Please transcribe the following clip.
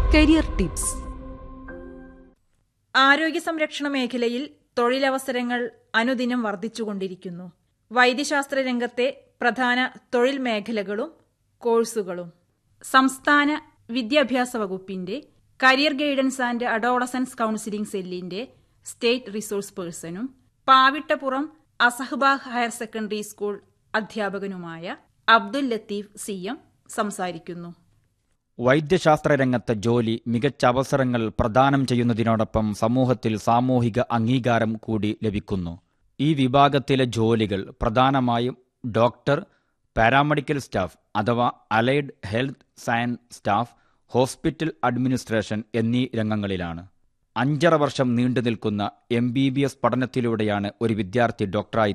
career tips ആരോഗ്യ സംരക്ഷണ മേഖലയിൽ തൊഴിലവസരങ്ങൾ അനുദിനം വർദ്ധിച്ചുകൊണ്ടിരിക്കുന്നു വൈദ്യശാസ്ത്ര രംഗത്തെ പ്രധാന തൊഴിൽ മേഖലകളും കോഴ്സുകളും സംസ്ഥാന വിദ്യാഭ്യാസ വകുപ്പിന്റെ career guidance and adolescence counselling സെല്ലിന്റെ സ്റ്റേറ്റ് റിസോഴ്സ് പേഴ്സണും പാവിട്ടപ്പുറം അസഹ്ബാഗ് ഹയർ സെക്കൻഡറി സ്കൂൾ അധ്യാപകനുമായ അബ്ദുൽ ലത്തീഫ് സി എം സംസാരിക്കുന്നു വൈദ്യശാസ്ത്ര രംഗത്തെ ജോലി മികച്ച അവസരങ്ങൾ പ്രദാനം ചെയ്യുന്നതിനോടൊപ്പം സമൂഹത്തിൽ സാമൂഹിക അംഗീകാരം കൂടി ലഭിക്കുന്നു ഈ വിഭാഗത്തിലെ ജോലികൾ പ്രധാനമായും ഡോക്ടർ പാരാമെഡിക്കൽ സ്റ്റാഫ് അഥവാ allied health science staff hospital administration എന്നീ രംഗങ്ങളിലാണ് അഞ്ചര വർഷം നീണ്ടു നിൽക്കുന്ന എം ബി ബി എസ് പഠനത്തിലൂടെയാണ് ഒരു വിദ്യാർത്ഥി ഡോക്ടറായി